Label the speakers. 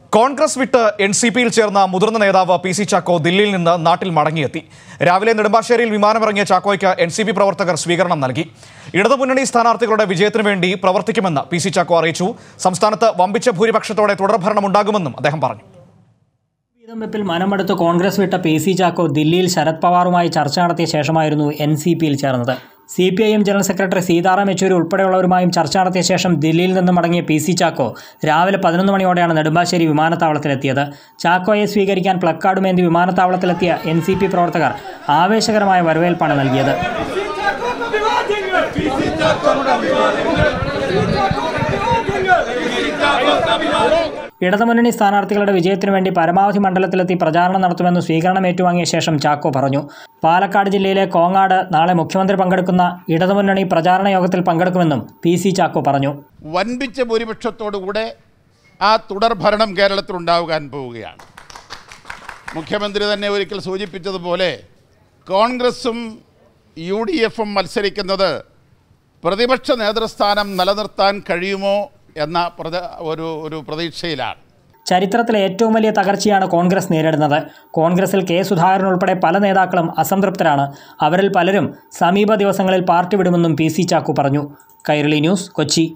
Speaker 1: കോൺഗ്രസ് വിട്ട് N C പിയിൽ ചേർന്ന മുതിർന്ന നേതാവ് പി സി ചാക്കോ ദില്ലിയിൽ നിന്ന് നാട്ടിൽ മടങ്ങിയെത്തി രാവിലെ നെടുമ്പാശ്ശേരിയിൽ വിമാനമിറങ്ങിയ ചാക്കോയ്ക്ക് എൻ സി പി പ്രവർത്തകർ സ്വീകരണം നൽകി ഇടതുമുന്നണി സ്ഥാനാർത്ഥികളുടെ വിജയത്തിനു വേണ്ടി പ്രവർത്തിക്കുമെന്ന് പി സി ചാക്കോ അറിയിച്ചു സംസ്ഥാനത്ത് വമ്പിച്ച ഭൂരിപക്ഷത്തോടെ തുടർഭരണമുണ്ടാകുമെന്നും അദ്ദേഹം പറഞ്ഞു
Speaker 2: വീതം വെപ്പിൽ മനമെടുത്ത് കോൺഗ്രസ് വിട്ട പി സി ചാക്കോ ദില്ലിയിൽ ശരത് പവാറുമായി ചർച്ച നടത്തിയ ശേഷമായിരുന്നു എൻ സി പിയിൽ ചേർന്നത് C P I M general secretary Sitaram Yechury ഉൾപ്പെടെയുള്ളവരുമായും ചർച്ച നടത്തിയ ശേഷം ദില്ലിയിൽ നിന്ന് മടങ്ങിയ പി സി ചാക്കോ രാവിലെ പതിനൊന്ന് മണിയോടെയാണ് നെടുമ്പാശ്ശേരി വിമാനത്താവളത്തിലെത്തിയത് ചാക്കോയെ സ്വീകരിക്കാൻ പ്ലക്കാർഡുമേന്തി വിമാനത്താവളത്തിലെത്തിയ എൻ സി പി പ്രവർത്തകർ ആവേശകരമായ വരവേൽപ്പാണ് നൽകിയത് ഇടതുമുന്നണി സ്ഥാനാർത്ഥികളുടെ വിജയത്തിനു വേണ്ടി പരമാവധി മണ്ഡലത്തിലെത്തി പ്രചാരണം നടത്തുമെന്ന് സ്വീകരണം ഏറ്റുവാങ്ങിയ ശേഷം ചാക്കോ പറഞ്ഞു പാലക്കാട് ജില്ലയിലെ കോങ്ങാട് നാളെ മുഖ്യമന്ത്രി പങ്കെടുക്കുന്ന ഇടതുമുന്നണി പ്രചാരണ യോഗത്തിൽ പങ്കെടുക്കുമെന്നും പി സി ചാക്കോ പറഞ്ഞു
Speaker 3: വൻപിച്ച ഭൂരിപക്ഷത്തോടുകൂടെ ആ തുടർ ഭരണം കേരളത്തിലുണ്ടാകാൻ പോവുകയാണ് മുഖ്യമന്ത്രി തന്നെ ഒരിക്കൽ സൂചിപ്പിച്ചതുപോലെ കോൺഗ്രസും യു ഡി എഫും മത്സരിക്കുന്നത് പ്രതിപക്ഷ നേതൃസ്ഥാനം നിലനിർത്താൻ കഴിയുമോ എന്ന പ്രത ഒരു ഒരു പ്രതീക്ഷയിലാണ്
Speaker 2: ചരിത്രത്തിലെ ഏറ്റവും വലിയ തകർച്ചയാണ് കോൺഗ്രസ് നേരിടുന്നത് കോൺഗ്രസിൽ കെ സുധാകരൻ ഉൾപ്പെടെ പല നേതാക്കളും അസംതൃപ്തരാണ് അവരിൽ പലരും സമീപ ദിവസങ്ങളിൽ പാർട്ടി വിടുമെന്നും പി സി ചാക്കോ പറഞ്ഞു കൈരളി ന്യൂസ് കൊച്ചി